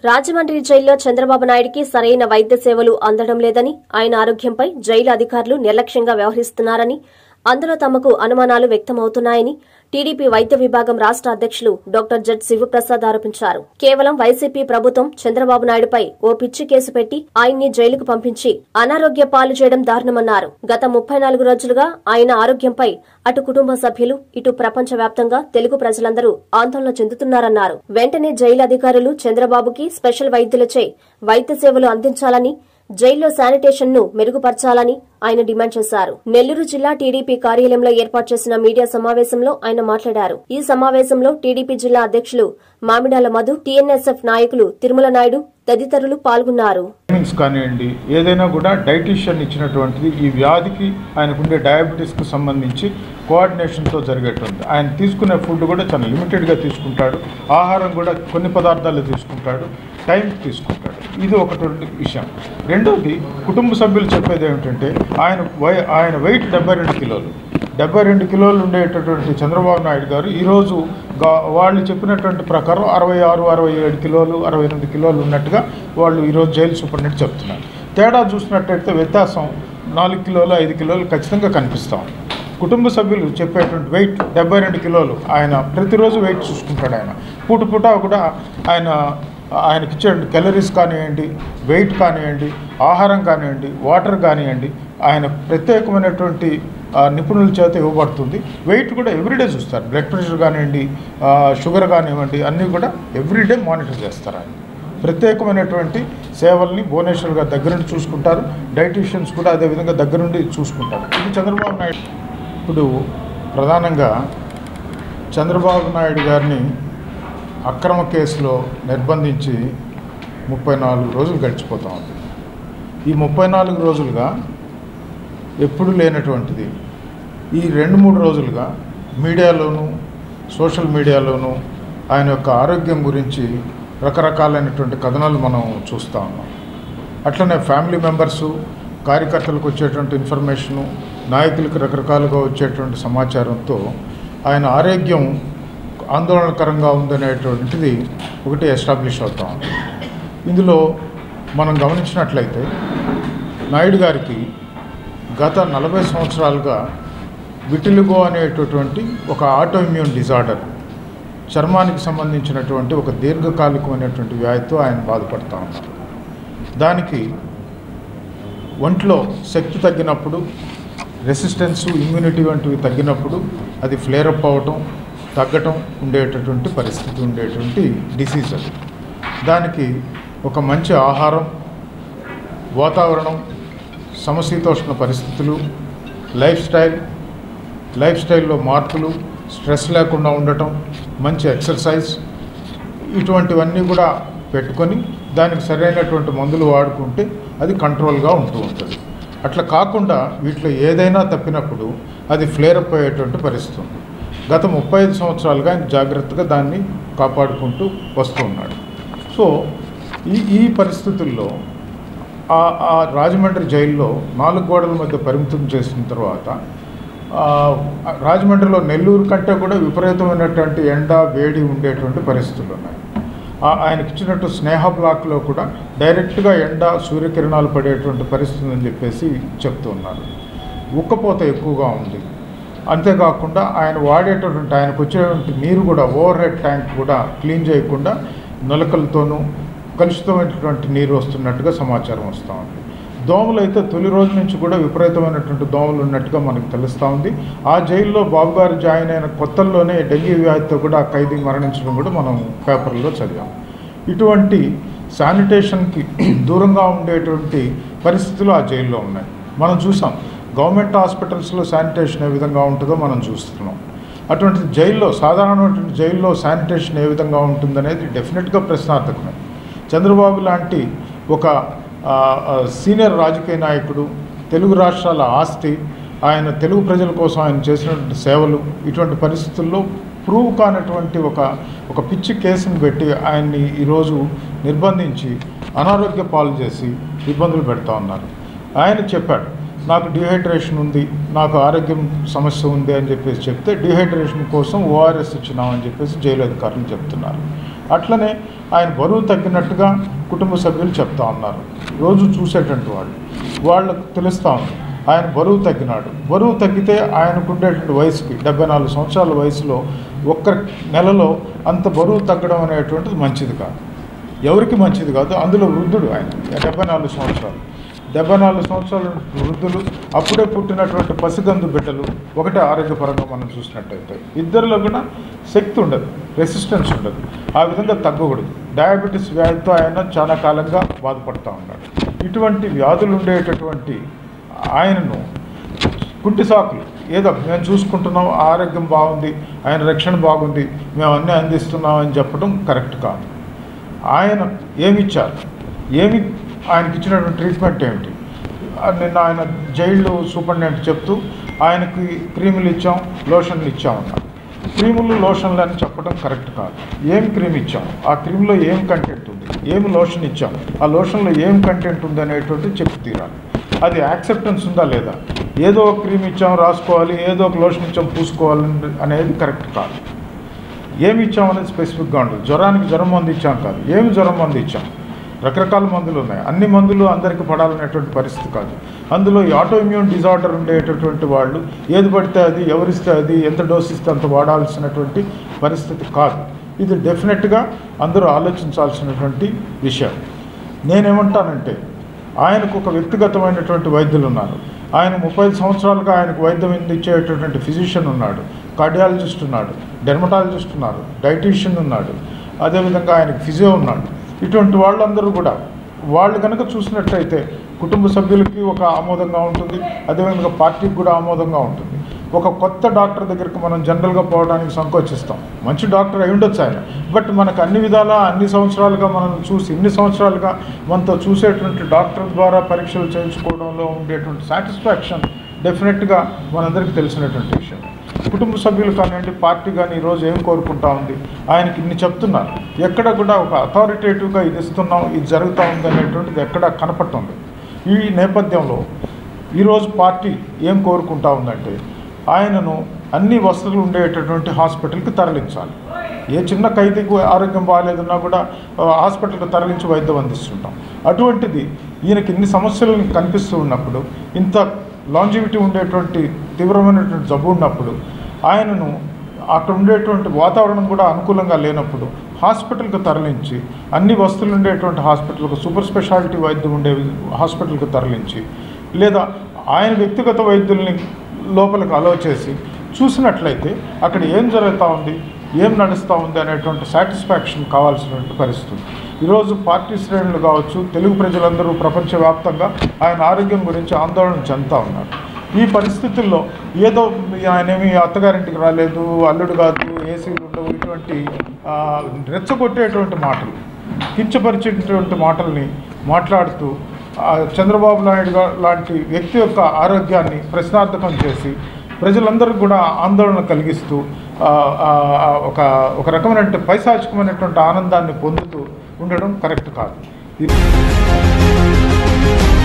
రాజమండ్రి జైల్లో చంద్రబాబు నాయుడికి సరైన వైద్య సేవలు అందడం లేదని ఆయన ఆరోగ్యంపై జైలు అధికారులు నిర్లక్ష్యంగా వ్యవహరిస్తున్నారని అందులో తమకు అనుమానాలు వ్యక్తమవుతున్నాయని టీడీపీ వైద్య విభాగం రాష్ట అధ్యక్షులు డాక్టర్ జడ్ శివప్రసాద్ ఆరోపించారు కేవలం వైసీపీ ప్రభుత్వం చంద్రబాబు నాయుడుపై ఓ పిచ్చి కేసు పెట్టి ఆయన్ని జైలుకు పంపించి అనారోగ్య పాలు చేయడం దారుణమన్నారు గత ముప్పై నాలుగు రోజులుగా ఆయన ఆరోగ్యంపై అటు కుటుంబ సభ్యులు ఇటు ప్రపంచ వ్యాప్తంగా తెలుగు ప్రజలందరూ ఆందోళన చెందుతున్నారన్నారు వెంటనే జైలు అధికారులు చంద్రబాబుకి స్పెషల్ వైద్యులచే వైద్య సేవలు అందించాలని జైల్లో శానిటేషన్ ను మెరుగుపరచాలని ఆయన డిమాండ్ చేశారు నెల్లూరు జిల్లా టీడీపీ కార్యాలయంలో ఏర్పాటు చేసిన మీడియా సమావేశంలో ఆయన మాట్లాడారు ఈ సమావేశంలో టీడీపీ జిల్లా అధ్యక్షులు మామిడాల మధు టీఎన్ఎస్ఎఫ్ నాయకులు తిరుమల నాయుడు తదితరులు పాల్గొన్నారు విటమిన్స్ కానివ్వండి ఏదైనా కూడా డైటీషియన్ ఇచ్చినటువంటిది ఈ వ్యాధికి ఆయనకుండే డయాబెటీస్కి సంబంధించి కోఆర్డినేషన్తో జరిగేటువంటి ఆయన తీసుకునే ఫుడ్ కూడా చాలా లిమిటెడ్గా తీసుకుంటాడు ఆహారం కూడా కొన్ని పదార్థాలు తీసుకుంటాడు టైం తీసుకుంటాడు ఇది ఒకటి విషయం రెండవది కుటుంబ సభ్యులు చెప్పేది ఏమిటంటే ఆయన వై ఆయన వెయిట్ డెబ్బై రెండు కిలోలు డెబ్బై రెండు కిలోలు ఉండేటటువంటి చంద్రబాబు నాయుడు గారు ఈరోజు గా- వాళ్ళు చెప్పినటువంటి ప్రకారం అరవై ఆరు అరవై ఏడు కిలోలు అరవై ఎనిమిది కిలోలు ఉన్నట్టుగా వాళ్ళు ఈరోజు జైలు సూపరింటెండెంట్ చెప్తున్నారు తేడా చూసినట్టయితే వ్యత్యాసం నాలుగు కిలోలు ఐదు కిలోలు ఖచ్చితంగా కనిపిస్తాం కుటుంబ సభ్యులు చెప్పేటువంటి వెయిట్ డెబ్బై రెండు కిలోలు ఆయన ప్రతిరోజు వెయిట్ చూసుకుంటాడు ఆయన పూట పూట కూడా ఆయన ఆయనకి ఇచ్చే క్యాలరీస్ కానివ్వండి వెయిట్ కానివ్వండి ఆహారం కానివ్వండి వాటర్ కానివ్వండి ఆయన ప్రత్యేకమైనటువంటి ఆ, నిపుణుల చేత ఇవ్వబడుతుంది వెయిట్ కూడా ఎవ్రీడే చూస్తారు బ్లడ్ ప్రెషర్ కానివ్వండి ఆ, షుగర్ కానివ్వండి అన్నీ కూడా ఎవ్రీడే మానిటర్ చేస్తారు ఆయన ప్రత్యేకమైనటువంటి సేవల్ని భువనేశ్వర్ గారు దగ్గర నుండి చూసుకుంటారు డైటీషియన్స్ కూడా అదేవిధంగా దగ్గర నుండి చూసుకుంటారు ఇది చంద్రబాబు నాయుడు ఇప్పుడు ప్రధానంగా చంద్రబాబు నాయుడు గారిని అక్రమ కేసులో నిర్బంధించి ముప్పై నాలుగు రోజులు గడిచిపోతా ఉంది ఈ ముప్పై నాలుగు రోజులుగా ఎప్పుడు లేనటువంటిది ఈ రెండు మూడు రోజులుగా మీడియాలోనూ సోషల్ మీడియాలోనూ ఆయన యొక్క ఆరోగ్యం గురించి రకరకాలైనటువంటి కథనాలు మనం చూస్తూ ఉన్నాం అట్లనే ఫ్యామిలీ మెంబర్సు కార్యకర్తలకు వచ్చేటువంటి ఇన్ఫర్మేషను నాయకులకు రకరకాలుగా వచ్చేటువంటి సమాచారంతో ఆయన ఆరోగ్యం ఆందోళనకరంగా ఉందనేటువంటిది ఒకటి ఎస్టాబ్లిష్ అవుతా ఉంది ఇందులో మనం గమనించినట్లయితే నాయుడు గారికి గత నలభై సంవత్సరాలుగా విటిలిగో అనేటటువంటి ఒక ఆటోఇమ్యూన్ డిజార్డర్ చర్మానికి సంబంధించినటువంటి ఒక దీర్ఘకాలికమైనటువంటి వ్యాధితో ఆయన బాధపడుతూ ఉన్నారు దానికి ఒంట్లో శక్తి తగ్గినప్పుడు రెసిస్టెన్స్ ఇమ్యూనిటీ వంటివి తగ్గినప్పుడు అది ఫ్లేరప్ అవ్వటం తగ్గటం ఉండేటటువంటి పరిస్థితి ఉండేటువంటి డిసీజ్ అది దానికి ఒక మంచి ఆహారం వాతావరణం సమశీతోష్ణ పరిస్థితులు లైఫ్ స్టైల్ లైఫ్ స్టైల్లో మార్పులు స్ట్రెస్ లేకుండా ఉండటం మంచి ఎక్సర్సైజ్ ఇటువంటివన్నీ కూడా పెట్టుకొని దానికి సరైనటువంటి మందులు వాడుకుంటే అది కంట్రోల్గా ఉంటూ ఉంటుంది అట్లా కాకుండా వీటిలో ఏదైనా తప్పినప్పుడు అది ఫ్లేరప్ అయ్యేటువంటి పరిస్థితి ఉంది గత ముప్పై ఐదు సంవత్సరాలుగా ఆయన జాగ్రత్తగా దాన్ని కాపాడుకుంటూ వస్తూ ఉన్నాడు సో ఈ ఈ పరిస్థితుల్లో ఆ ఆ రాజమండ్రి జైల్లో నాలుగు గోడల మధ్య పరిమితం చేసిన తర్వాత ఆ, రాజమండ్రిలో నెల్లూరు కంటే కూడా విపరీతమైనటువంటి ఎండ వేడి ఉండేటువంటి పరిస్థితులు ఉన్నాయి ఆ- ఆయనకి ఇచ్చినట్టు స్నేహ బ్లాక్లో కూడా డైరెక్ట్గా ఎండ సూర్యకిరణాలు పడేటువంటి పరిస్థితి అని చెప్పేసి చెప్తూ ఉన్నారు ఉక్కపోత ఎక్కువగా ఉంది అంతేకాకుండా ఆయన వాడేటటువంటి ఆయనకు వచ్చేటువంటి నీరు కూడా ఓవర్ హెడ్ ట్యాంక్ కూడా క్లీన్ చేయకుండా నలకలతోనూ కలుషితమైనటువంటి నీరు వస్తున్నట్టుగా సమాచారం వస్తూ ఉంది దోమలు అయితే తొలి రోజు నుంచి కూడా విపరీతమైనటువంటి దోమలు ఉన్నట్టుగా మనకు తెలుస్తూ ఉంది ఆ జైల్లో బాబు గారు జాయిన్ అయిన కొత్తల్లోనే డెంగీ వ్యాధితో కూడా ఆ ఖైదీ మరణించడం కూడా మనం పేపర్లో చదివాం ఇటువంటి శానిటేషన్కి దూరంగా ఉండేటువంటి పరిస్థితులు ఆ జైల్లో ఉన్నాయి మనం చూసాం గవర్నమెంట్ హాస్పిటల్స్లో శానిటేషన్ ఏ విధంగా ఉంటుందో మనం చూస్తున్నాం అటువంటి జైల్లో సాధారణమైనటువంటి జైల్లో శానిటేషన్ ఏ విధంగా ఉంటుందనేది డెఫినెట్గా ప్రశ్నార్థకమే చంద్రబాబు లాంటి ఒక ఆ, ఆ, సీనియర్ రాజకీయ నాయకుడు తెలుగు రాష్ట్రాల ఆస్తి ఆయన తెలుగు ప్రజల కోసం ఆయన చేసినటువంటి సేవలు ఇటువంటి పరిస్థితుల్లో ప్రూవ్ కానటువంటి ఒక ఒక పిచ్చి కేసును పెట్టి ఆయన్ని ఈరోజు నిర్బంధించి అనారోగ్య పాలు చేసి ఇబ్బందులు పెడతా ఉన్నారు ఆయన చెప్పాడు నాకు డిహైడ్రేషన్ ఉంది నాకు ఆరోగ్యం సమస్య ఉంది అని చెప్పేసి చెప్తే డిహైడ్రేషన్ కోసం ఓఆర్ఎస్ ఇచ్చినామని చెప్పేసి జైలు అధికారులు చెప్తున్నారు అట్లనే ఆయన బరువు తగ్గినట్టుగా కుటుంబ సభ్యులు చెప్తా ఉన్నారు రోజు చూసేటువంటి వాళ్ళు వాళ్ళకు తెలుస్తూ ఉంది ఆయన బరువు తగ్గినాడు బరువు తగ్గితే ఆయనకు ఉండేటువంటి వయసుకి డెబ్బై నాలుగు సంవత్సరాల వయసులో ఒక్క నెలలో అంత బరువు తగ్గడం అనేటువంటిది మంచిది కాదు ఎవరికి మంచిది కాదు అందులో వృద్ధుడు ఆయన డెబ్బై నాలుగు సంవత్సరాలు డెబ్బై నాలుగు సంవత్సరాల వృద్ధులు అప్పుడే పుట్టినటువంటి పసిగందు బిడ్డలు ఒకటే ఆరోగ్యపరంగా మనం చూసినట్టయితే ఇద్దరిలో కూడా శక్తి ఉండదు రెసిస్టెన్స్ ఉండదు ఆ విధంగా తగ్గకూడదు డయాబెటీస్ వ్యాధితో ఆయన చాలా కాలంగా బాధపడుతూ ఉన్నాడు ఇటువంటి వ్యాధులు ఉండేటటువంటి ఆయనను కుంటి సాకులు ఏదో మేము చూసుకుంటున్నాం ఆరోగ్యం బాగుంది ఆయన రక్షణ బాగుంది మేము అన్నీ అందిస్తున్నాం అని చెప్పడం కరెక్ట్ కాదు ఆయన ఏమి ఇచ్చారు ఏమి ఆయనకి ఇచ్చినటువంటి ట్రీట్మెంట్ ఏమిటి ఆ నిన్న ఆయన జైలు సూపరింటెండెంట్ చెప్తూ ఆయనకి క్రీములు ఇచ్చాం లోషన్లు ఇచ్చాం అన్నారు క్రీములు లోషన్లు అని చెప్పడం కరెక్ట్ కాదు ఏం క్రీమ్ ఇచ్చాం ఆ క్రీమ్లో ఏం కంటెంట్ ఉంది ఏమి లోషన్ ఇచ్చాం ఆ లోషన్లో ఏం కంటెంట్ ఉంది అనేటువంటిది చెప్పి తీరాలి అది యాక్సెప్టెన్స్ ఉందా లేదా ఏదో ఒక క్రీమ్ ఇచ్చాం రాసుకోవాలి ఏదో ఒక లోషన్ ఇచ్చాం పూసుకోవాలి అనేది కరెక్ట్ కాదు ఏమి ఇచ్చాం అనేది స్పెసిఫిక్గా ఉండదు జ్వరానికి జ్వరం మందు ఇచ్చాం కాదు ఏమి జ్వరం మందు ఇచ్చాం రకరకాల మందులు ఉన్నాయి అన్ని మందులు అందరికీ పడాలనేటువంటి పరిస్థితి కాదు అందులో ఈ ఆటో ఇమ్యూన్ డిజార్డర్ ఉండేటటువంటి వాళ్ళు ఏది పడితే అది ఎవరిస్తే అది ఎంత డోస్ ఇస్తే అంత వాడాల్సినటువంటి పరిస్థితి కాదు ఇది డెఫినెట్గా అందరూ ఆలోచించాల్సినటువంటి విషయం నేనేమంటానంటే ఆయనకు ఒక వ్యక్తిగతమైనటువంటి వైద్యులు ఉన్నారు ఆయన ముప్పై సంవత్సరాలుగా ఆయనకు వైద్యం అందించేటటువంటి ఫిజిషియన్ ఉన్నాడు కార్డియాలజిస్ట్ ఉన్నాడు డెర్మటాలజిస్ట్ ఉన్నారు డైటీషియన్ ఉన్నాడు అదేవిధంగా ఆయనకు ఫిజియో ఉన్నాడు ఇటువంటి వాళ్ళందరూ కూడా వాళ్ళు కనుక చూసినట్టయితే కుటుంబ సభ్యులకి ఒక ఆమోదంగా ఉంటుంది అదేవిధంగా పార్టీకి కూడా ఆమోదంగా ఉంటుంది ఒక కొత్త డాక్టర్ దగ్గరికి మనం జనరల్గా పోవడానికి సంకోచిస్తాం మంచి డాక్టర్ అయి ఉండొచ్చు ఆయన బట్ మనకు అన్ని విధాలా అన్ని సంవత్సరాలుగా మనం చూసి ఇన్ని సంవత్సరాలుగా మనతో చూసేటువంటి డాక్టర్ ద్వారా పరీక్షలు చేయించుకోవడంలో ఉండేటువంటి సాటిస్ఫాక్షన్ డెఫినెట్గా మనందరికీ తెలిసినటువంటి విషయం కుటుంబ సభ్యులు కానివ్వండి పార్టీ కానీ ఈరోజు ఏం కోరుకుంటా ఉంది ఆయనకి ఇన్ని చెప్తున్నారు ఎక్కడ కూడా ఒక అథారిటేటివ్గా ఇది ఇస్తున్నాం ఇది జరుగుతూ ఉంది అనేటువంటిది ఎక్కడ కనపడుతుంది ఈ నేపథ్యంలో ఈరోజు పార్టీ ఏం కోరుకుంటా ఉందంటే ఆయనను అన్ని వసతులు ఉండేటటువంటి హాస్పిటల్కి తరలించాలి ఏ చిన్న ఖైదీకి ఆరోగ్యం బాగాలేదన్నా కూడా ఆ, హాస్పిటల్కి తరలించి వైద్యం అందిస్తుంటాం అటువంటిది ఈయనకి ఇన్ని సమస్యలు కనిపిస్తూ ఉన్నప్పుడు ఇంత లాంజివిటీ ఉండేటువంటి తీవ్రమైనటువంటి జబ్బు ఉన్నప్పుడు ఆయనను అక్కడ ఉండేటువంటి వాతావరణం కూడా అనుకూలంగా లేనప్పుడు హాస్పిటల్కి తరలించి అన్ని వస్తువులు ఉండేటువంటి హాస్పిటల్కి సూపర్ స్పెషాలిటీ వైద్యం ఉండే హాస్పిటల్కి తరలించి లేదా ఆయన వ్యక్తిగత వైద్యుల్ని లోపలికి అలో చేసి చూసినట్లయితే అక్కడ ఏం జరుగుతూ ఉంది ఏం నడుస్తూ ఉంది అనేటువంటి సాటిస్ఫాక్షన్ కావాల్సినటువంటి పరిస్థితి ఉంది. ఈరోజు పార్టీ శ్రేణులు కావచ్చు తెలుగు ప్రజలందరూ ప్రపంచవ్యాప్తంగా ఆయన ఆరోగ్యం గురించి ఆందోళన చెందుతూ ఉన్నారు ఈ పరిస్థితుల్లో ఏదో ఆయనేమి అత్తగారింటికి రాలేదు అల్లుడు కాదు ఏసీలు ఉండవు ఇటువంటి ఆ, రెచ్చగొట్టేటువంటి మాటలు కించపరిచేటువంటి మాటల్ని మాట్లాడుతూ ఆ, చంద్రబాబు నాయుడు గా- లాంటి వ్యక్తి యొక్క ఆరోగ్యాన్ని ప్రశ్నార్థకం చేసి ప్రజలందరికీ కూడా ఆందోళన కలిగిస్తూ ఆ, ఆ, ఆ, ఒక ఒక రకమైనటువంటి పైశాచికమైనటువంటి ఆనందాన్ని పొందుతూ ఉండడం కరెక్ట్ కాదు ఇది